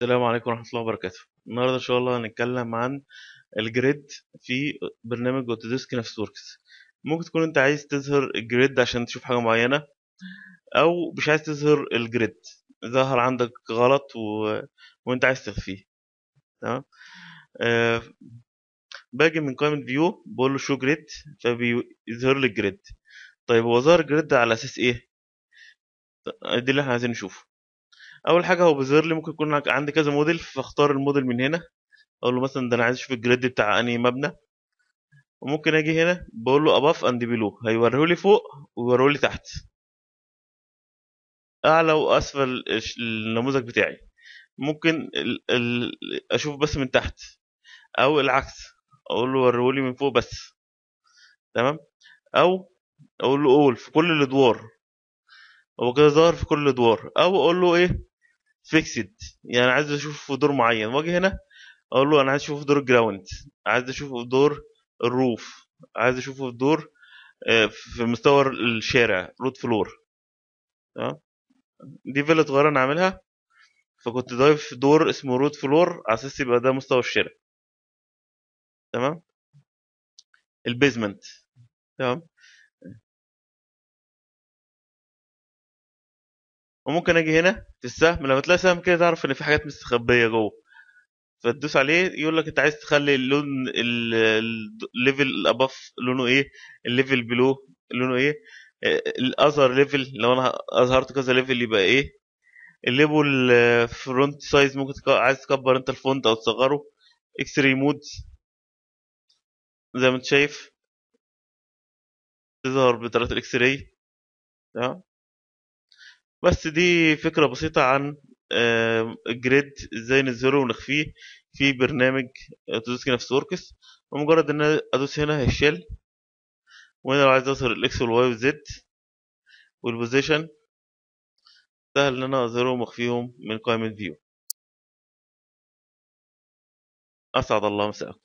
السلام عليكم ورحمة الله وبركاته النهاردة إن شاء الله هنتكلم عن الجريد في برنامج اوتوديسك نفس وركس ممكن تكون انت عايز تظهر الجريد عشان تشوف حاجة معينة او مش عايز تظهر الجريد ظهر عندك غلط و... وانت عايز تخفيه تمام آه... باجي من قائمة فيو بقول له شو جريد فبيظهر لي الجريد طيب هو ظهر الجريد على اساس ايه دي اللي احنا عايزين نشوفه اول حاجه هو بيظهر لي ممكن يكون عندي كذا موديل فاختار الموديل من هنا اقول له مثلا ده انا عايز اشوف الجريد بتاع انهي مبنى وممكن اجي هنا بقول له above and below هيوريه لي فوق ويوريه لي تحت اعلى واسفل النموذج بتاعي ممكن ال ال اشوف بس من تحت او العكس اقول له وريه لي من فوق بس تمام او اقول له اول في كل الادوار هو كده ظاهر في كل الادوار او اقول له ايه فيكسد يعني عايز اشوف في دور معين واجي هنا اقول له انا عايز اشوفه في دور الجراوند عايز اشوفه في دور الروف عايز اشوفه في دور في مستوى الشارع رود فلور تمام دي فيلا صغيره انا عاملها فكنت ضايف دور اسمه رود فلور على اساس يبقى ده مستوى الشارع تمام البيزمنت تمام وممكن اجي هنا في السهم لما تلاقي سهم كده تعرف ان في حاجات مستخبيه جوه فتدوس عليه يقول لك انت عايز تخلي اللون الليفل الاباف لونه ايه الليفل بلو لونه ايه الاذر ليفل لو انا اظهرت كذا ليفل يبقى ايه الليبل فرونت سايز ممكن عايز تكبر انت الفونت او تصغره اكس راي مود زي ما انت شايف تظهر بطريقه الاكس راي تمام بس دي فكره بسيطه عن الجريد ازاي نظهره ونخفيه في برنامج اوتوديسك نفس وركس ومجرد ان انا ادوس هنا هيشيل وهنا لو عايز اظهر الاكس والواي والزد والبوزيشن سهل ان انا اظهرهم واخفيهم من قائمة فيو اسعد الله مساءكم